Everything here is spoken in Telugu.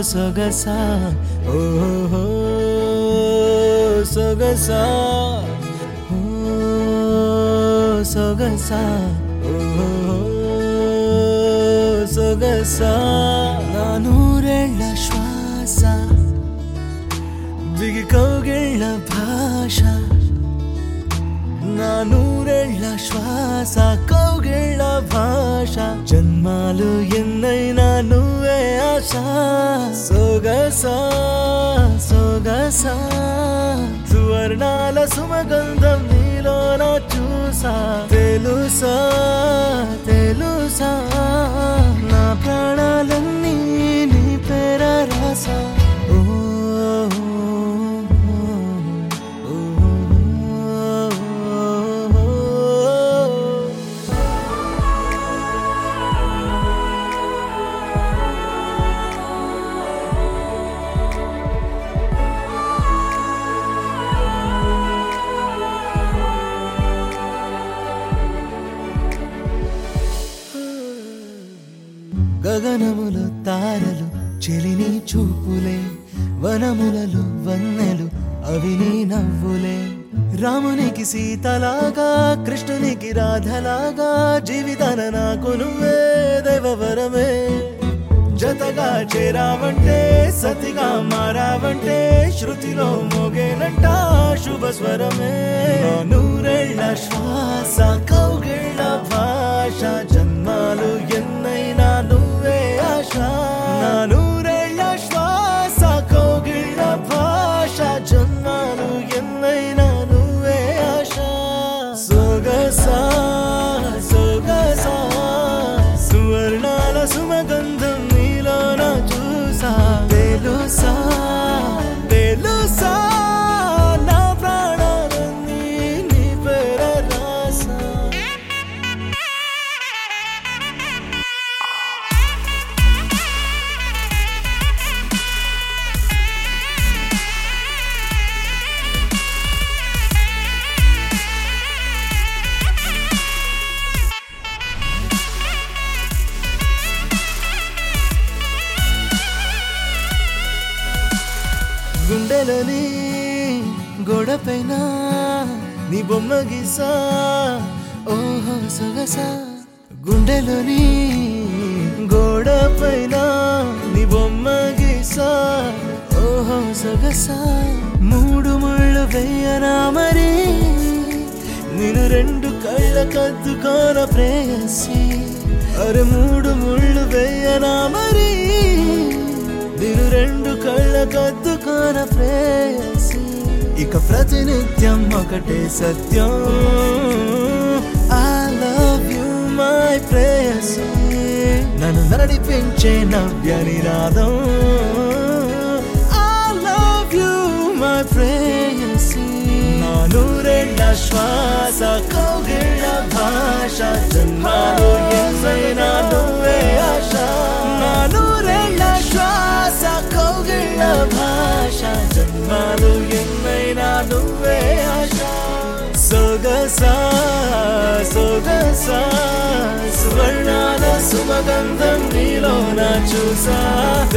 సొగసా ఓహో సొగసా ఓ సొగసా ఓహో సొగసా నా నూరేళ్ల శ్వాస బిగి కౌగిళ్ళ భాష నా నూరేళ్ల శ్వాస కౌగిళ్ళ భాష జన్మాలు ఎన్నైనా నువ్వే ఆశ సోగసా సోగసా సువర్ణాల సుమగంధం నీలోన చూసా తెలుసా తెలుసా నా ప్రాణాలన్నీ నీ పేర రాసా ఓ గగనములు తారలు చెలిని చూపులే వనములలో వన్నెలు అవి నీ నవ్వులే రామునికి సీతలాగా కృష్ణునికి రాధలాగా జీవితాన నాకు నువ్వే దైవవరమే జతగా చేరావంటే సతిగా మారావంటే శృతిలో మోగేనంట శుభ స్వరమే నా నూరేళ్ల శ్వాస కౌగిళ్ళ భాష జన్మాలు ఎన్నైనా నువ్వే ఆశ నా నూరేళ్ల శ్వాస కౌగిళ్ళ భాష జన్మాలు ఎన్నైనా నువ్వే ఆశ సొగసా సొగసా సువర్ణాల సుమగంధం నీలోన చూసా తెలుసా తెలుసా నా ప్రాణాలన్నీ నీ పేర రాసా గుండెలని గోడపైన నీ బొమ్మ గీసా ఓహో సొగసా గుండెలోని గోడపైన నీ బొమ్మ గీసా ఓహో సొగసా మూడు ముళ్ళు వెయ్యనా మరి నేను రెండు కళ్ళ కద్దుకోన ప్రేయసి అరే మూడు ముళ్ళు వెయ్యనా మరి నేను రెండు కళ్ళ కద్దుకోన ప్రేయసి ఇక ప్రతినిత్యం ఒకటే సత్యం ఐ లవ్ యు మై ప్రేయసి నన్ను నడిపించే నవ్య నినాదం ఐ లవ్ యు మై ప్రేయసి నా నూరెండ శ్వాస కౌగిళ్ళ భాష జన్మాలు ఎన్నైనా నువ్వే ఆశ నా నూరెండ శ్వాస కౌగిళ్ళ భాష జన్మాలు ఎన్నైనా నువ్వే ఆశ సొగసా సొగసా సువర్ణాల సుమగంధం నీలోన చూసా